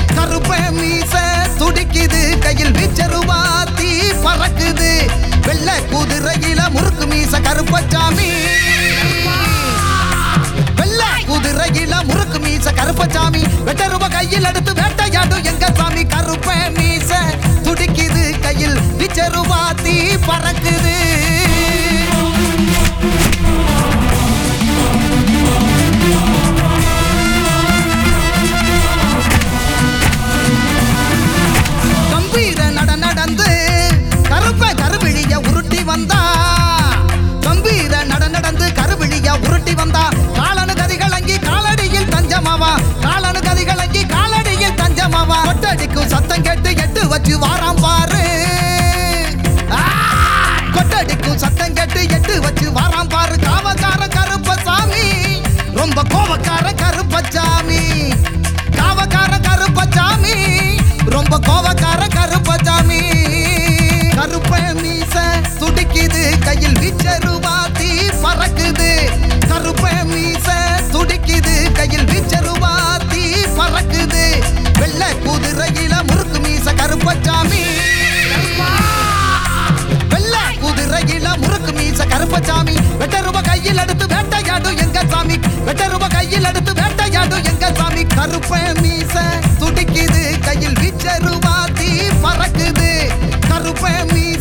கருப்ப மீச துடிக்குது கையில் வீச்சருவா தீ பறக்குது வெள்ள குதிரையில முறுக்கு மீச கருப்பச்சாமி வெள்ள குதிரையில முறுக்கு மீச கருப்பச்சாமி வெட்டருவ கையில் எடுத்து வேட்டையாடும் எங்க சாமி கருப்ப மீச துடிக்குது கையில் வீச்சருவா தீ பறக்குது கம்பீர நட நடந்து கருப்ப கருவிழிய உருட்டி வந்தா கம்பீர நட நடந்து கருவிழிய உருட்டி வந்தா காலனு கதிகளங்கி காலடியில் தஞ்சமாவா காலனு கதிகளங்கி காலடியில் தஞ்சமாவா கொட்டடிக்கும் சத்தம் கேட்டு எட்டு வச்சு வாராம் பாரு ஆ! கொட்டடிக்கும் சத்தம் கேட்டு எட்டு வச்சு வாராம் பாரு காவக்கார கருப்பசாமி ரொம்ப கோபக்கார கருப்பசாமி காவக்கார கருப்பசாமி ரொம்ப கோவக்கார கருப்பசாமி கருப்ப மீச துடிக்குது கையில் வீச்சருவாத்தி பறக்குது கருப்ப மீச துடிக்குது கையில் வீச்சருவாத்தி பறக்குது வெள்ள குதிரையில முறுக்கு மீச கருப்பசாமி வெள்ள குதிரையில முறுக்கு மீச கருப்பசாமி வெட்டருவ கையில் எடுத்து வேட்டையாடும் எங்க சாமி வெட்டருவ கையில் எடுத்து வேட்டையாடும் எங்க சாமி கருப்ப மீச துடிக்குது கையில் வீச்சருவாத்தி பறக்குது கருப்ப மீச